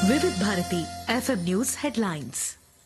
Vividh Bharati FM news headlines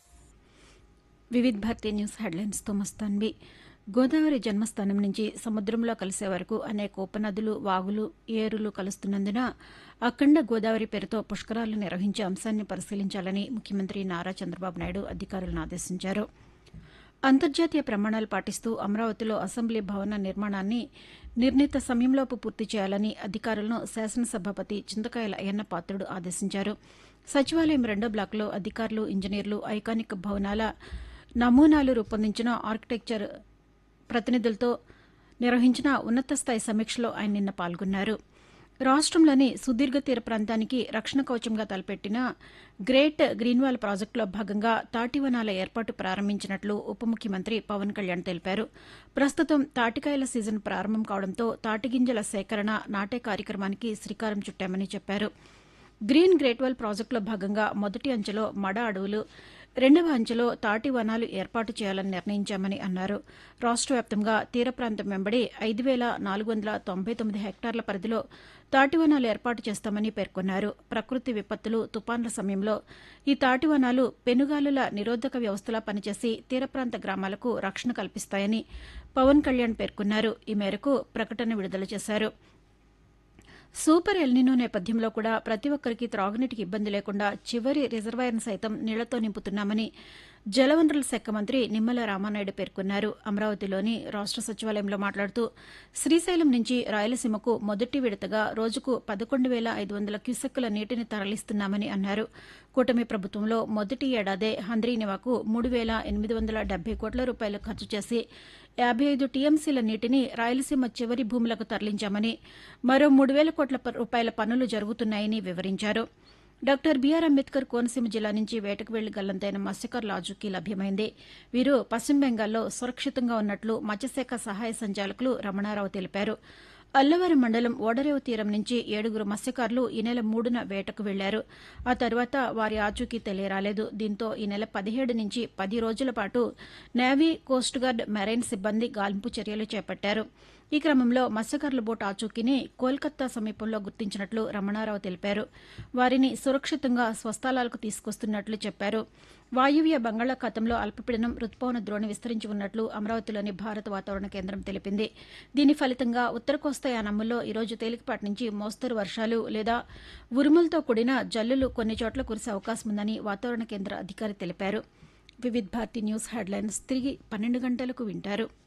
Vividh Bharati news హెడ్లైన్స్తో మస్తాన్వి గోదావరి జన్మస్థానం నుంచి సముద్రంలో కలిసే వరకు అనేక ఉపనదులు వాగులు ఏరులు కలుస్తున్నందున అఖండ గోదావరి పేరుతో పుష్కరాలు నిర్వహించే అంశాన్ని పరిశీలించాలని ముఖ్యమంత్రి నారా చంద్రబాబు నాయుడు అధికారులను ఆదేశించారు అంతర్జాతీయ ప్రమాణాలు పాటిస్తూ అమరావతిలో అసెంబ్లీ భవన నిర్మాణాన్ని నిర్ణీత సమయంలోపు పూర్తి చేయాలని అధికారులను శాసనసభాపతి చింతకాయల అయ్యన్న పాత్రుడు ఆదేశించారు సచివాలయం రెండో బ్లాక్లో అధికారులు ఇంజనీర్లు ఐకానిక్ భవనాల నమూనాలు రూపొందించిన ఆర్కిటెక్చర్ ప్రతినిధులతో నిర్వహించిన ఉన్నత స్థాయి సమీక్షలో ఆయన నిన్న పాల్గొన్నారు రాష్ట్రంలోని సుదీర్ఘ తీర ప్రాంతానికి రక్షణ కవచంగా తలపెట్టిన గ్రేట్ గ్రీన్వాల్ ప్రాజెక్టులో భాగంగా తాటివనాల ఏర్పాటు ప్రారంభించినట్లు ఉప ముఖ్యమంత్రి పవన్ కళ్యాణ్ తెలిపారు ప్రస్తుతం తాటికాయల సీజన్ ప్రారంభం కావడంతో తాటిగింజల సేకరణ నాటే కార్యక్రమానికి శ్రీకారం చుట్టామని చెప్పారు గ్రీన్ గ్రేట్వాల్ ప్రాజెక్టులో భాగంగా మొదటి అంచెలో మడ అడవులు రెండవ అంచెలో తాటి వనాలు ఏర్పాటు చేయాలని నిర్ణయించామని అన్నారు రాష్ట్ర వ్యాప్తంగా తీర ప్రాంతం వెంబడి ఐదు వేల నాలుగు వందల తొంభై తొమ్మిది హెక్టార్ల పరిధిలో తాటి వనాలు ఏర్పాటు చేస్తామని పేర్కొన్నారు ప్రకృతి విపత్తులు తుపాన్ల సమయంలో ఈ తాటి వనాలు పెనుగాలుల నిరోధక వ్యవస్థలా పనిచేసి తీర ప్రాంత గ్రామాలకు రక్షణ కల్పిస్తాయని పవన్ కళ్యాణ్ పేర్కొన్నారు ఈ మేరకు ప్రకటన విడుదల చేశారు సూపర్ ఎల్నినో నేపథ్యంలో కూడా ప్రతి ఒక్కరికి త్రాగునీటికి ఇబ్బంది లేకుండా చివరి రిజర్వాయర్ను సైతం నీళ్లతో నింపుతున్నామని జలవనరుల శాఖ మంత్రి నిమ్మల రామానాయుడు పేర్కొన్నారు అమరావతిలోని రాష్ట సచివాలయంలో మాట్లాడుతూ శ్రీశైలం నుంచి రాయలసీమకు మొదటి విడతగా రోజుకు పదకొండు వేల ఐదు వందల క్యూసెక్కుల నీటిని తరలిస్తున్నామని అన్నారు కూటమి ప్రభుత్వంలో మొదటి ఏడాదే హంద్రీనివాకు మూడు వేల ఎనిమిది వందల డెబ్బై కోట్ల రూపాయలు ఖర్చు చేసి యాభై ఐదు టీఎంసీల నీటిని రాయలసీమ చివరి భూములకు తరలించామని మరో మూడు వేల కోట్ల ప- రూపాయల పనులు జరుగుతున్నాయని వివరించారు డాక్టర్ బీఆర్ అంబేద్కర్ కోనసీమ జిల్లా నుంచి వేటకు వెళ్లి గల్లంతైన మత్స్యకారుల ఆచూకీ లభ్యమైంది వీరు పశ్చిమ బెంగాల్లో సురక్షితంగా ఉన్నట్లు మత్స్యశాఖ సహాయ సంచాలకులు రమణారావు తెలిపారు అల్లవరం మండలం ఓడరేవు తీరం నుంచి ఏడుగురు మత్స్యకారులు ఈ నెల మూడున వేటకు వెళ్లారు ఆ తర్వాత వారి ఆచూకీ తెలియరాలేదు దీంతో ఈ నెల పదిహేడు నుంచి పది రోజుల పాటు నేవీ కోస్ట్ గార్డ్ మెరైన్ సిబ్బంది గాలింపు చర్యలు చేపట్టారు ఈ క్రమంలో మత్స్యకారుల బోట్ ఆచూకీని కోల్కతా సమీపంలో గుర్తించినట్లు రమణారావు తెలిపారు వారిని సురక్షితంగా స్వస్థలాలకు తీసుకొస్తున్నట్లు చెప్పారు వాయువ్య బంగాళాఖాతంలో అల్పపీడనం రుతుపవన ద్రోణి విస్తరించి ఉన్నట్లు అమరావతిలోని భారత వాతావరణ కేంద్రం తెలిపింది దీని ఫలితంగా ఉత్తర కోస్తా యానముల్లో ఈరోజు తేలికపాటి నుంచి మోస్తరు వర్షాలు లేదా ఉరుములతో కూడిన జల్లులు కొన్ని చోట్ల కురిసే అవకాశం ఉందని వాతావరణ కేంద్ర అధికారి తెలిపారు వివిధ్ భారతి న్యూస్ హెడ్లైన్స్ తిరిగి పన్నెండు గంటలకు వింటారు